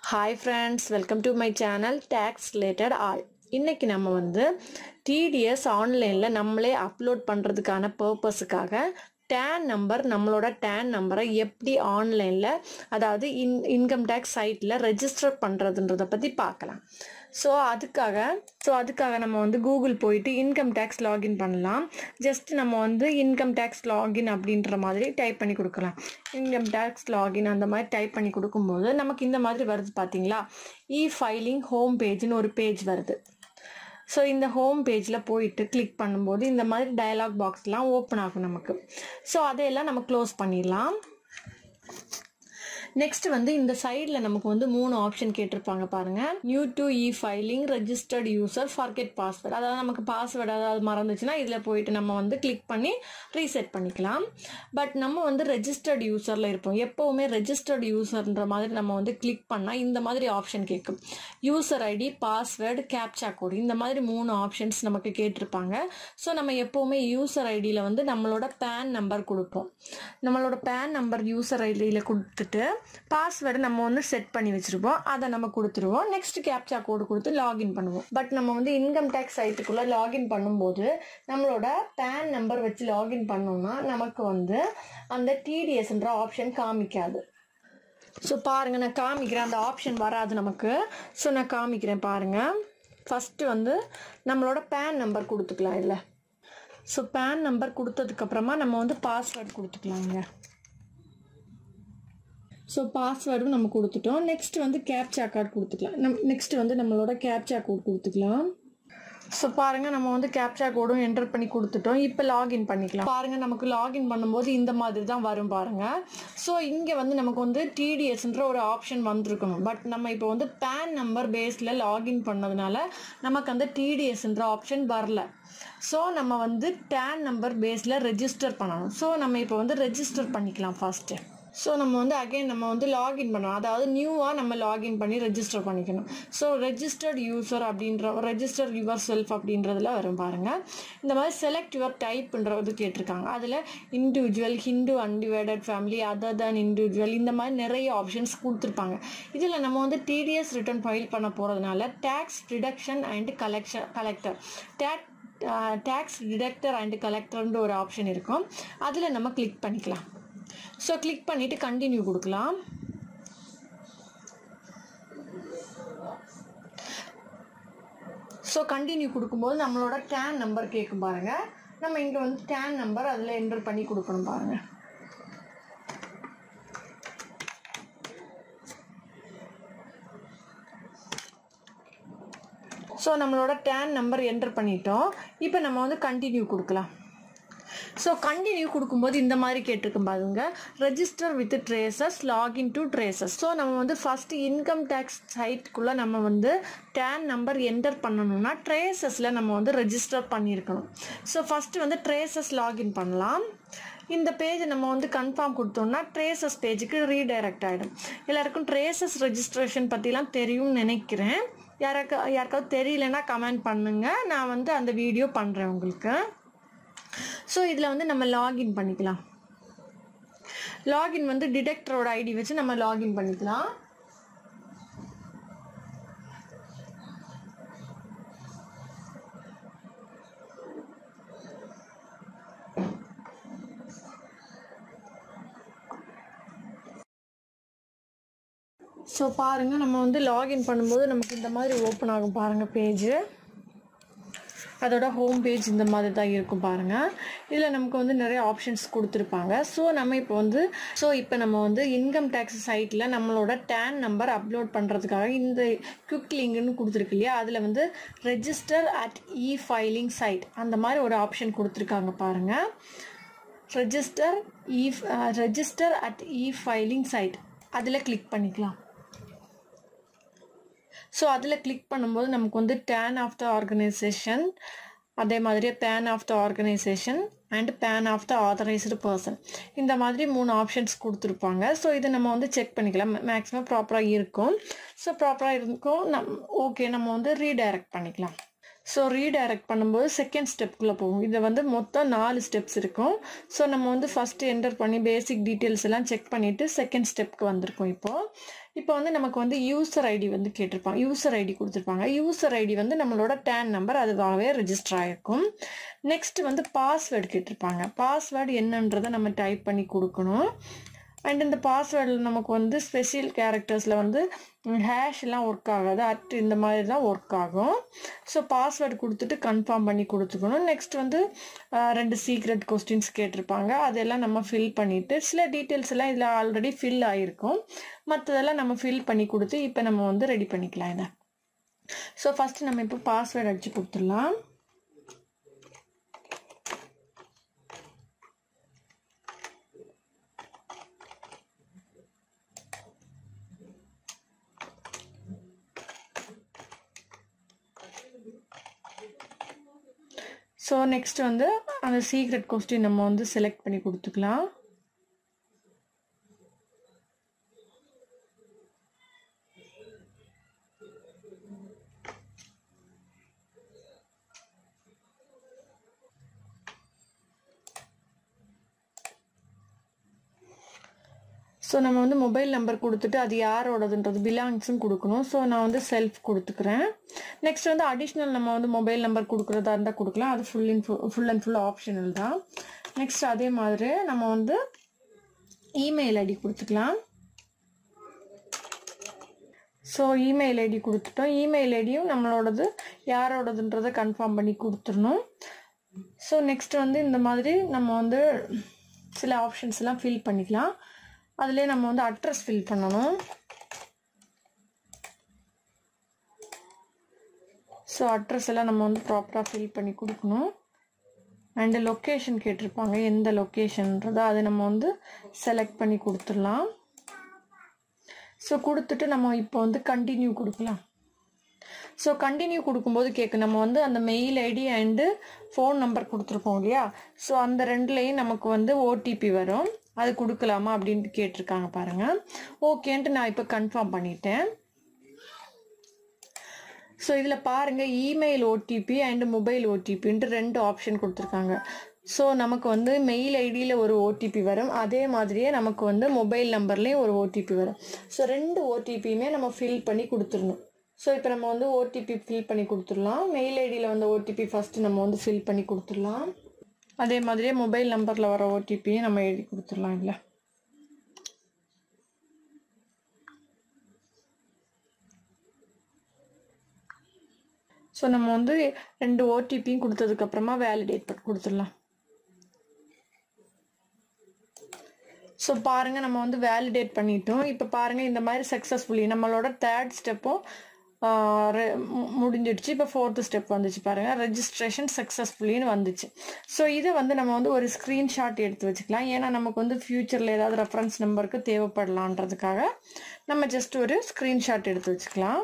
hi friends welcome to my channel tax related all இன்றைக்கி நம்ம வந்து டிடிஎஸ் ஆன்லைனில் நம்மளே அப்லோட் பண்ணுறதுக்கான பர்பஸுக்காக டேன் நம்பர் நம்மளோட டேன் நம்பரை எப்படி ஆன்லைனில் அதாவது இன் இன்கம் டேக்ஸ் சைட்டில் ரெஜிஸ்டர் பண்ணுறதுன்றதை பற்றி பார்க்கலாம் ஸோ அதுக்காக ஸோ அதுக்காக நம்ம வந்து கூகுள் போயிட்டு இன்கம் டேக்ஸ் லாகின் பண்ணலாம் ஜஸ்ட் நம்ம வந்து இன்கம் டேக்ஸ் லாகின் அப்படின்ற மாதிரி டைப் பண்ணி கொடுக்கலாம் இன்கம் டேக்ஸ் லாகின் அந்த மாதிரி டைப் பண்ணி கொடுக்கும்போது நமக்கு இந்த மாதிரி வருது பார்த்தீங்களா இ ஃபைலிங் ஹோம் பேஜ்னு ஒரு பேஜ் வருது ஸோ இந்த ஹோம் பேஜில் போயிட்டு கிளிக் பண்ணும்போது இந்த மாதிரி டயலாக் பாக்ஸ்லாம் ஓப்பன் ஆகும் நமக்கு ஸோ அதையெல்லாம் நம்ம க்ளோஸ் பண்ணிடலாம் நெக்ஸ்ட் வந்து இந்த சைடில் நமக்கு வந்து மூணு ஆப்ஷன் கேட்டிருப்பாங்க பாருங்க new to e filing registered user forget password அதாவது நமக்கு பாஸ்வேர்டு அதாவது மறந்துச்சுன்னா இதில் போயிட்டு நம்ம வந்து கிளிக் பண்ணி ரீசெட் பண்ணிக்கலாம் பட் நம்ம வந்து ரெஜிஸ்டர்ட் யூசரில் இருப்போம் எப்போவுமே ரெஜிஸ்டர்ட் யூசர்ன்ற மாதிரி நம்ம வந்து கிளிக் பண்ணால் இந்த மாதிரி ஆப்ஷன் கேட்கும் user ID password captcha code இந்த மாதிரி மூணு ஆப்ஷன்ஸ் நமக்கு கேட்டிருப்பாங்க ஸோ நம்ம எப்போவுமே யூசர் ஐடியில் வந்து நம்மளோட பேன் நம்பர் கொடுப்போம் நம்மளோட பேன் நம்பர் யூசர் ஐடியில் கொடுத்துட்டு பாஸ்வேர்டு நம்ம வந்து செட் பண்ணி வச்சுருப்போம் அதை நம்ம கொடுத்துருவோம் நெக்ஸ்ட் கேப்சா கோடு கொடுத்து லாகின் பண்ணுவோம் பட் நம்ம வந்து இன்கம் டேக்ஸ் சைட்டுக்குள்ளே லாகின் பண்ணும்போது நம்மளோட பேன் நம்பர் வச்சு லாகின் பண்ணோம்னா நமக்கு வந்து அந்த டிடிஎஸ்ன்ற ஆப்ஷன் காமிக்காது ஸோ பாருங்கள் நான் காமிக்கிறேன் அந்த ஆப்ஷன் வராது நமக்கு ஸோ நான் காமிக்கிறேன் பாருங்கள் ஃபஸ்ட்டு வந்து நம்மளோட பேன் நம்பர் கொடுத்துக்கலாம் இல்லை ஸோ பேன் நம்பர் கொடுத்ததுக்கப்புறமா நம்ம வந்து பாஸ்வேர்டு கொடுத்துக்கலாங்க ஸோ பாஸ்வேர்டும் நம்ம கொடுத்துட்டோம் நெக்ஸ்ட் வந்து கேப்சா கார்டு கொடுத்துக்கலாம் நம் நெக்ஸ்ட் வந்து நம்மளோட கேப்சா கோட் கொடுத்துக்கலாம் ஸோ பாருங்கள் நம்ம வந்து கேப்சா கோடும் என்டர் பண்ணி கொடுத்துட்டோம் இப்போ லாகின் பண்ணிக்கலாம் பாருங்கள் நமக்கு லாகின் பண்ணும்போது இந்த மாதிரி தான் வரும் பாருங்கள் ஸோ இங்கே வந்து நமக்கு வந்து டிடிஎஸ்ன்ற ஒரு ஆப்ஷன் வந்திருக்கணும் பட் நம்ம இப்போ வந்து பேன் நம்பர் பேஸில் லாகின் பண்ணதுனால நமக்கு அந்த டிடிஎஸ்ன்ற ஆப்ஷன் வரல ஸோ நம்ம வந்து டேன் நம்பர் பேஸில் ரெஜிஸ்டர் பண்ணணும் ஸோ நம்ம இப்போ வந்து ரெஜிஸ்டர் பண்ணிக்கலாம் ஃபஸ்ட்டு ஸோ நம்ம வந்து அகைன் நம்ம வந்து லாகின் பண்ணணும் அதாவது நியூவாக நம்ம லாகின் பண்ணி ரெஜிஸ்டர் பண்ணிக்கணும் ஸோ ரெஜிஸ்டர்ட் யூசர் அப்படின்ற ரெஜிஸ்டர் யுவர் செல்ஃப் அப்படின்றதுல வரும் பாருங்கள் இந்த மாதிரி செலக்ட் யுவர் டைப்ன்றது கேட்டிருக்காங்க அதில் individual Hindu undivided family other than individual இந்த மாதிரி நிறைய ஆப்ஷன்ஸ் கொடுத்துருப்பாங்க இதில் நம்ம வந்து டிடிஎஸ் ரிட்டர்ன் ஃபைல் பண்ண போகிறதுனால tax reduction and collection collector tag tax deductor and கலெக்டர்ன்ற ஒரு ஆப்ஷன் இருக்கும் அதில் நம்ம கிளிக் பண்ணிக்கலாம் ஸோ கிளிக் பண்ணிவிட்டு கண்டினியூ கொடுக்கலாம் ஸோ கண்டினியூ கொடுக்கும்போது நம்மளோட டேன் நம்பர் கேட்கும் பாருங்கள் நம்ம இங்கே வந்து டேன் நம்பர் அதில் என்டர் பண்ணி கொடுக்கணும் பாருங்கள் ஸோ நம்மளோட டேன் நம்பர் என்டர் பண்ணிட்டோம் இப்போ நம்ம வந்து கண்டினியூ கொடுக்கலாம் ஸோ கண்டினியூ கொடுக்கும்போது இந்த மாதிரி கேட்டிருக்கும் பாருங்க register with TRACES login to TRACES so நம்ம வந்து ஃபஸ்ட்டு இன்கம் டேக்ஸ் சைட்குள்ளே நம்ம வந்து டேன் நம்பர் என்டர் பண்ணணும்னா ட்ரேசஸில் நம்ம வந்து ரெஜிஸ்டர் பண்ணியிருக்கணும் ஸோ ஃபஸ்ட்டு வந்து ட்ரேசஸ் லாகின் பண்ணலாம் இந்த பேஜ் நம்ம வந்து கன்ஃபார்ம் கொடுத்தோம்னா ட்ரேசஸ் பேஜுக்கு ரீடைரக்ட் ஆகிடும் எல்லாருக்கும் ட்ரேசஸ் ரெஜிஸ்ட்ரேஷன் பற்றிலாம் தெரியும்னு நினைக்கிறேன் யாராக்கா யாருக்காவது தெரியலன்னா கமெண்ட் பண்ணுங்கள் நான் வந்து அந்த வீடியோ பண்ணுறேன் உங்களுக்கு ஸோ இதில் வந்து நம்ம லாகின் பண்ணிக்கலாம் லாகின் வந்து டிடெக்டரோட ஐடி வச்சு நம்ம லாகின் பண்ணிக்கலாம் ஸோ பாருங்கள் நம்ம வந்து லாகின் பண்ணும்போது நமக்கு இந்த மாதிரி ஓப்பன் ஆகும் பாருங்கள் பேஜு அதோட ஹோம் பேஜ் இந்த மாதிரி தான் இருக்கும் பாருங்கள் இதில் நமக்கு வந்து நிறைய ஆப்ஷன்ஸ் கொடுத்துருப்பாங்க ஸோ நம்ம இப்போ வந்து ஸோ இப்போ நம்ம வந்து இன்கம் டேக்ஸ் சைட்டில் நம்மளோட டேன் நம்பர் அப்லோட் பண்ணுறதுக்காக இந்த குவிக் லிங்க்னு கொடுத்துருக்கு இல்லையா அதில் வந்து register at e filing site அந்த மாதிரி ஒரு ஆப்ஷன் கொடுத்துருக்காங்க பாருங்கள் register e register at e filing site அதில் கிளிக் பண்ணிக்கலாம் ஸோ அதில் கிளிக் பண்ணும்போது நமக்கு வந்து டேன் ஆஃப் த ஆர்கனைசேஷன் அதே மாதிரியே PAN of the organization and PAN of the authorised person இந்த மாதிரி மூணு ஆப்ஷன்ஸ் கொடுத்துருப்பாங்க ஸோ இதை நம்ம வந்து செக் பண்ணிக்கலாம் மேக்ஸிமம் ப்ராப்பராக இருக்கும் ஸோ ப்ராப்பராக இருக்கும் நம் ஓகே நம்ம வந்து ரீடைரக்ட் பண்ணிக்கலாம் ஸோ ரீடைரக்ட் பண்ணும்போது செகண்ட் ஸ்டெப்குள்ளே போகும் இதில் வந்து மொத்தம் நாலு ஸ்டெப்ஸ் இருக்கும் ஸோ நம்ம வந்து ஃபஸ்ட்டு என்டர் பண்ணி பேசிக் டீட்டெயில்ஸ் எல்லாம் செக் பண்ணிவிட்டு செகண்ட் ஸ்டெப்க்கு வந்திருக்கோம் இப்போது இப்போ வந்து நமக்கு வந்து யூசர் ஐடி வந்து கேட்டிருப்பாங்க யூசர் ஐடி கொடுத்துருப்பாங்க யூசர் ஐடி வந்து நம்மளோட டேன் நம்பர் அதுவாகவே ரெஜிஸ்டர் ஆகிருக்கும் நெக்ஸ்ட் வந்து பாஸ்வேர்டு கேட்டிருப்பாங்க பாஸ்வேர்டு என்னன்றதை நம்ம டைப் பண்ணி கொடுக்கணும் அண்ட் இந்த பாஸ்வேர்டில் நமக்கு வந்து ஸ்பெஷல் கேரக்டர்ஸில் வந்து ஹேஷ்லாம் ஒர்க் ஆகாது அட் இந்த மாதிரி தான் ஒர்க் ஆகும் ஸோ பாஸ்வேர்டு கொடுத்துட்டு கன்ஃபார்ம் பண்ணி கொடுத்துக்கணும் நெக்ஸ்ட் வந்து ரெண்டு சீக்ரெட் கொஸ்டின்ஸ் கேட்டிருப்பாங்க அதெல்லாம் நம்ம ஃபில் பண்ணிவிட்டு சில டீட்டெயில்ஸ் எல்லாம் இதில் ஆல்ரெடி ஃபில் ஆகிருக்கும் மற்றதெல்லாம் நம்ம ஃபில் பண்ணி கொடுத்து இப்போ நம்ம வந்து ரெடி பண்ணிக்கலாம் இதை ஸோ ஃபஸ்ட்டு நம்ம இப்போ பாஸ்வேர்டு அடித்து கொடுத்துடலாம் ஸோ நெக்ஸ்ட் வந்து அந்த சீக்ரெட் கொஸ்டின் நம்ம வந்து செலக்ட் பண்ணி கொடுத்துக்கலாம் ஸோ நம்ம வந்து மொபைல் நம்பர் கொடுத்துட்டு அது யாரோடதுன்றது பிலாங்ஸும் கொடுக்கணும் ஸோ நான் வந்து செல்ஃப் கொடுத்துக்கிறேன் நெக்ஸ்ட் வந்து அடிஷ்னல் நம்ம வந்து மொபைல் நம்பர் கொடுக்குறதா இருந்தால் கொடுக்கலாம் அது full in full and full optional தான் நெக்ஸ்ட் அதே மாதிரி நம்ம வந்து இமெயில் ஐடி கொடுத்துக்கலாம் ஸோ இமெயில் ஐடி கொடுத்துட்டோம் இமெயில் ஐடியும் நம்மளோடது யாரோடதுன்றதை கன்ஃபார்ம் பண்ணி கொடுத்துடணும் ஸோ நெக்ஸ்ட் வந்து இந்த மாதிரி நம்ம வந்து சில ஆப்ஷன்ஸ் எல்லாம் ஃபில் பண்ணிக்கலாம் அதிலே நம்ம வந்து அட்ரஸ் ஃபில் பண்ணணும் ஸோ அட்ரஸ் எல்லாம் நம்ம வந்து ப்ராப்பராக ஃபில் பண்ணி கொடுக்கணும் அண்டு லொக்கேஷன் கேட்டிருப்பாங்க எந்த லொக்கேஷன்றதோ அதை நம்ம வந்து செலக்ட் பண்ணி கொடுத்துடலாம் ஸோ கொடுத்துட்டு நம்ம இப்போ வந்து கண்டினியூ கொடுக்கலாம் ஸோ கண்டினியூ கொடுக்கும்போது கேட்கு நம்ம வந்து அந்த mail ID and phone number கொடுத்துருப்போம் இல்லையா ஸோ அந்த ரெண்டுலேயும் நமக்கு வந்து ஓடிபி வரும் அது கொடுக்கலாமா அப்படின்ட்டு கேட்டிருக்காங்க பாருங்கள் ஓகேன்ட்டு நான் இப்போ கன்ஃபார்ம் பண்ணிட்டேன் ஸோ இதில் பாருங்கள் இமெயில் ஓடிபி அண்டு மொபைல் ஓடிபின்ட்டு ரெண்டு ஆப்ஷன் கொடுத்துருக்காங்க ஸோ நமக்கு வந்து மெயில் ஐடியில் ஒரு ஓடிபி வரும் அதே மாதிரியே நமக்கு வந்து மொபைல் நம்பர்லேயும் ஒரு ஓடிபி வரும் ஸோ ரெண்டு ஓடிபியுமே நம்ம ஃபில் பண்ணி கொடுத்துடணும் ஸோ இப்போ நம்ம வந்து ஓடிபி ஃபில் பண்ணி கொடுத்துடலாம் மெயில் ஐடியில் வந்து ஓடிபி ஃபஸ்ட்டு நம்ம வந்து ஃபில் பண்ணி கொடுத்துடலாம் அதே மாதிரியே மொபைல் நம்பரில் வர ஓடிபியை நம்ம எழுதி கொடுத்துடலாம் இல்லை ஸோ நம்ம வந்து ரெண்டு ஓடிபியும் கொடுத்ததுக்கப்புறமா வேலிடேட் பண்ணி கொடுத்துடலாம் ஸோ பாருங்கள் நம்ம வந்து வேலிடேட் பண்ணிட்டோம் இப்போ பாருங்கள் இந்த மாதிரி சக்ஸஸ்ஃபுல்லி நம்மளோட தேர்ட் ஸ்டெப்பும் முடிஞ்சிடுச்சு இப்போ ஃபோர்த்து ஸ்டெப் வந்துச்சு பாருங்கள் ரெஜிஸ்ட்ரேஷன் சக்ஸஸ்ஃபுல்லின்னு வந்துச்சு ஸோ இதை வந்து நம்ம வந்து ஒரு ஸ்க்ரீன்ஷாட் எடுத்து வச்சுக்கலாம் ஏன்னா நமக்கு வந்து ஃப்யூச்சரில் ஏதாவது ரெஃபரன்ஸ் நம்பருக்கு தேவைப்படலான்றதுக்காக நம்ம ஜஸ்ட் ஒரு ஸ்க்ரீன்ஷாட் எடுத்து வச்சுக்கலாம்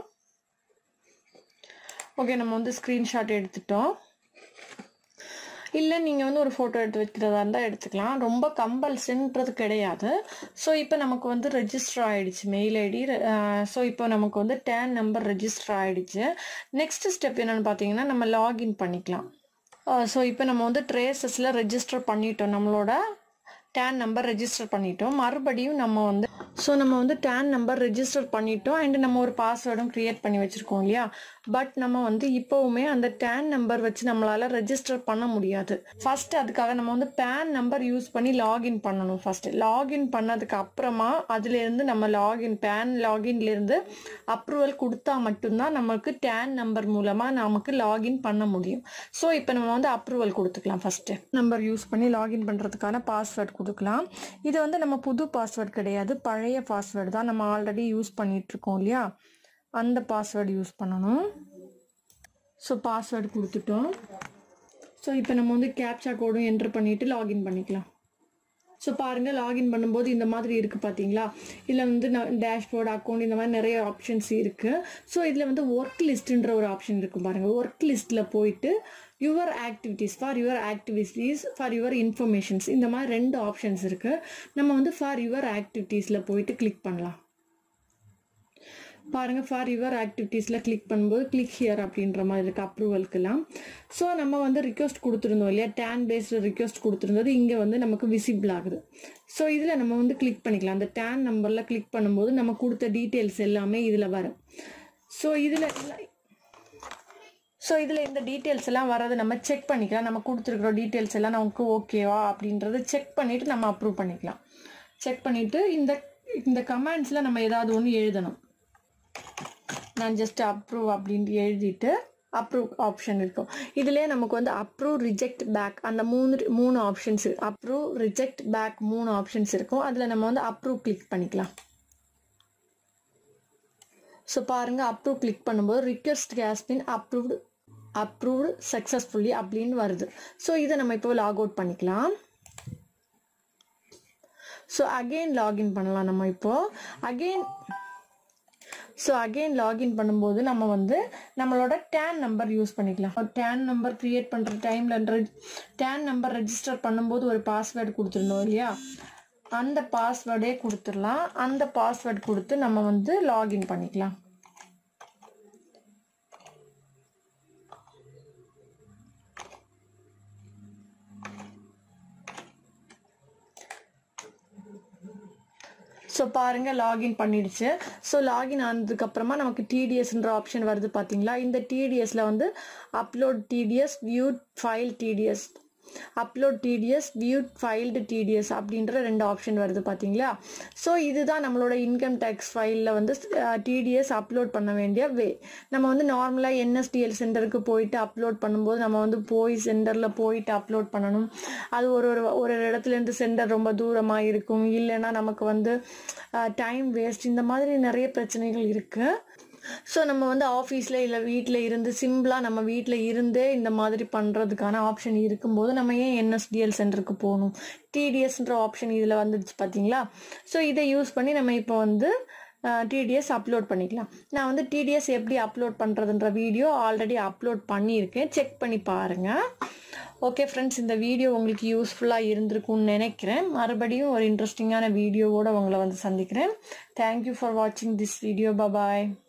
ஓகே நம்ம வந்து ஸ்க்ரீன்ஷாட் எடுத்துட்டோம் இல்லை நீங்கள் வந்து ஒரு ஃபோட்டோ எடுத்து வைக்கிறதா இருந்தால் எடுத்துக்கலாம் ரொம்ப கம்பல்சன்றது கிடையாது ஸோ இப்போ நமக்கு வந்து ரெஜிஸ்டர் ஆகிடுச்சு மெயில் ஐடி ஸோ இப்போ நமக்கு வந்து டேன் நம்பர் ரெஜிஸ்டர் ஆகிடுச்சு நெக்ஸ்ட் ஸ்டெப் என்னென்னு பார்த்தீங்கன்னா நம்ம லாகின் பண்ணிக்கலாம் ஸோ இப்போ நம்ம வந்து ட்ரேசஸில் ரெஜிஸ்டர் பண்ணிட்டோம் நம்மளோட டேன் நம்பர் ரெஜிஸ்டர் பண்ணிட்டோம் மறுபடியும் நம்ம வந்து ஸோ நம்ம வந்து டேன் நம்பர் ரெஜிஸ்டர் பண்ணிட்டோம் அண்ட் நம்ம ஒரு பாஸ்வேர்டும் க்ரியேட் பண்ணி வச்சுருக்கோம் இல்லையா பட் நம்ம வந்து இப்போவுமே அந்த டேன் நம்பர் வச்சு நம்மளால் ரெஜிஸ்டர் பண்ண முடியாது ஃபஸ்ட்டு அதுக்காக நம்ம வந்து பேன் நம்பர் யூஸ் பண்ணி லாகின் பண்ணணும் ஃபஸ்ட்டு லாகின் பண்ணதுக்கு அப்புறமா அதுலேருந்து நம்ம லாகின் பேன் லாகின்லேருந்து அப்ரூவல் கொடுத்தா மட்டும்தான் நமக்கு டேன் நம்பர் மூலமாக நமக்கு லாகின் பண்ண முடியும் ஸோ இப்போ நம்ம வந்து அப்ரூவல் கொடுத்துக்கலாம் ஃபஸ்ட்டு நம்பர் யூஸ் பண்ணி லாகின் பண்ணுறதுக்கான பாஸ்வேர்ட் கொடுக்கலாம் இது வந்து நம்ம புது பாஸ்வேர்ட் கிடையாது பழைய பாஸ்வேர்டு தான் நம்ம ஆல்ரெடி யூஸ் பண்ணிகிட்ருக்கோம் இல்லையா அந்த பாஸ்வேர்டு யூஸ் பண்ணணும் ஸோ பாஸ்வேர்டு கொடுத்துட்டோம் ஸோ இப்போ நம்ம வந்து கேப்சா கோடும் என்ட்ரு பண்ணிவிட்டு லாகின் பண்ணிக்கலாம் ஸோ பாருங்கள் லாகின் பண்ணும்போது இந்த மாதிரி இருக்குது பார்த்தீங்களா இதில் வந்து நான் டேஷ்போர்டு அக்கௌண்ட் இந்த மாதிரி நிறைய ஆப்ஷன்ஸ் இருக்குது ஸோ இதில் வந்து ஒர்க் லிஸ்ட்டுன்ற ஒரு ஆப்ஷன் இருக்கும் பாருங்கள் ஒர்க் லிஸ்ட்டில் போயிட்டு your activities for your activities for your informations இந்த மாதிரி ரெண்டு ஆப்ஷன்ஸ் இருக்குது நம்ம வந்து ஃபார் யுவர் ஆக்டிவிட்டீஸில் போயிட்டு கிளிக் பண்ணலாம் பாருங்கள் ஃபார் யுவர் ஆக்டிவிட்டீஸில் கிளிக் பண்ணும்போது கிளிக் ஹியர் அப்படின்ற மாதிரி இருக்குது அப்ரூவலுக்கெல்லாம் ஸோ நம்ம வந்து ரிக்வஸ்ட் கொடுத்துருந்தோம் இல்லையா டேன் பேஸ்டு ரிக்வஸ்ட் கொடுத்துருந்தது இங்கே வந்து நமக்கு விசிபிள் ஆகுது ஸோ இதில் நம்ம வந்து கிளிக் பண்ணிக்கலாம் அந்த டேன் நம்பரில் கிளிக் பண்ணும்போது நம்ம கொடுத்த டீட்டெயில்ஸ் எல்லாமே இதில் வரும் ஸோ இதில் ஸோ இதில் இந்த டீட்டெயில்ஸ் எல்லாம் வரது நம்ம செக் பண்ணிக்கலாம் நம்ம கொடுத்துருக்குற டீட்டெயில்ஸ் எல்லாம் நமக்கு ஓகேவா அப்படின்றத செக் பண்ணிவிட்டு நம்ம அப்ரூவ் பண்ணிக்கலாம் செக் பண்ணிவிட்டு இந்த இந்த கமெண்ட்ஸில் நம்ம ஏதாவது ஒன்று எழுதணும் நான் ஜஸ்ட் அப்ரூவ் அப்படின்ட்டு எழுதிட்டு அப்ரூவ் ஆப்ஷன் இருக்கும் இதுலேயே நமக்கு வந்து அப்ரூவ் ரிஜெக்ட் பேக் அந்த மூணு மூணு ஆப்ஷன்ஸ் அப்ரூவ் ரிஜெக்ட் பேக் மூணு ஆப்ஷன்ஸ் இருக்கும் அதில் நம்ம வந்து அப்ரூவ் கிளிக் பண்ணிக்கலாம் ஸோ பாருங்கள் அப்ரூவ் கிளிக் பண்ணும்போது request has been approved approved successfully அப்படின்னு வருது ஸோ இதை நம்ம இப்போ லாக் அவுட் பண்ணிக்கலாம் ஸோ அகெயின் லாகின் பண்ணலாம் நம்ம இப்போது அகெயின் ஸோ அகெயின் லாகின் பண்ணும்போது நம்ம வந்து நம்மளோட டேன் நம்பர் யூஸ் பண்ணிக்கலாம் டேன் நம்பர் க்ரியேட் பண்ணுற டைமில் டேன் நம்பர் ரெஜிஸ்டர் பண்ணும்போது ஒரு பாஸ்வேர்டு கொடுத்துருந்தோம் இல்லையா அந்த பாஸ்வேர்டே கொடுத்துடலாம் அந்த பாஸ்வேர்டு கொடுத்து நம்ம வந்து லாகின் பண்ணிக்கலாம் ஸோ பாருங்கள் லாகின் பண்ணிடுச்சு ஸோ லாகின் ஆனதுக்கப்புறமா நமக்கு டிடிஎஸ்ன்ற ஆப்ஷன் வருது பார்த்தீங்களா இந்த டிடிஎஸில் வந்து upload TDS view file TDS upload TDS view filed TDS அப்படின்ற ரெண்டு ஆப்ஷன் வருது பார்த்தீங்களா ஸோ இதுதான் நம்மளோட இன்கம் டேக்ஸ் ஃபைலில் வந்து டிடிஎஸ் அப்லோட் பண்ண வேண்டிய வே நம்ம வந்து நார்மலாக என்எஸ்டிஎல் சென்டருக்கு போயிட்டு அப்லோட் பண்ணும்போது நம்ம வந்து போய் சென்டரில் போயிட்டு அப்லோட் பண்ணணும் அது ஒரு ஒரு ஒரு இடத்துலேருந்து சென்டர் ரொம்ப தூரமாக இருக்கும் இல்லைன்னா நமக்கு வந்து டைம் வேஸ்ட் இந்த மாதிரி நிறைய பிரச்சனைகள் இருக்குது ஸோ நம்ம வந்து ஆஃபீஸில் இல்லை வீட்டில் இருந்து சிம்பிளாக நம்ம வீட்டில் இருந்தே இந்த மாதிரி பண்ணுறதுக்கான ஆப்ஷன் இருக்கும்போது நம்ம ஏன் என்எஸ்டிஎல் சென்டருக்கு போகணும் டிடிஎஸ்ன்ற ஆப்ஷன் இதில் வந்துடுச்சு பார்த்தீங்களா ஸோ இதை யூஸ் பண்ணி நம்ம இப்போ வந்து டிடிஎஸ் அப்லோட் பண்ணிக்கலாம் நான் வந்து டிடிஎஸ் எப்படி அப்லோட் பண்ணுறதுன்ற வீடியோ ஆல்ரெடி அப்லோட் பண்ணியிருக்கேன் செக் பண்ணி பாருங்கள் ஓகே ஃப்ரெண்ட்ஸ் இந்த வீடியோ உங்களுக்கு யூஸ்ஃபுல்லாக இருந்திருக்கும்னு நினைக்கிறேன் மறுபடியும் ஒரு இன்ட்ரெஸ்டிங்கான வீடியோவோடு உங்களை வந்து சந்திக்கிறேன் தேங்க்யூ ஃபார் வாட்சிங் திஸ் வீடியோ பபாய்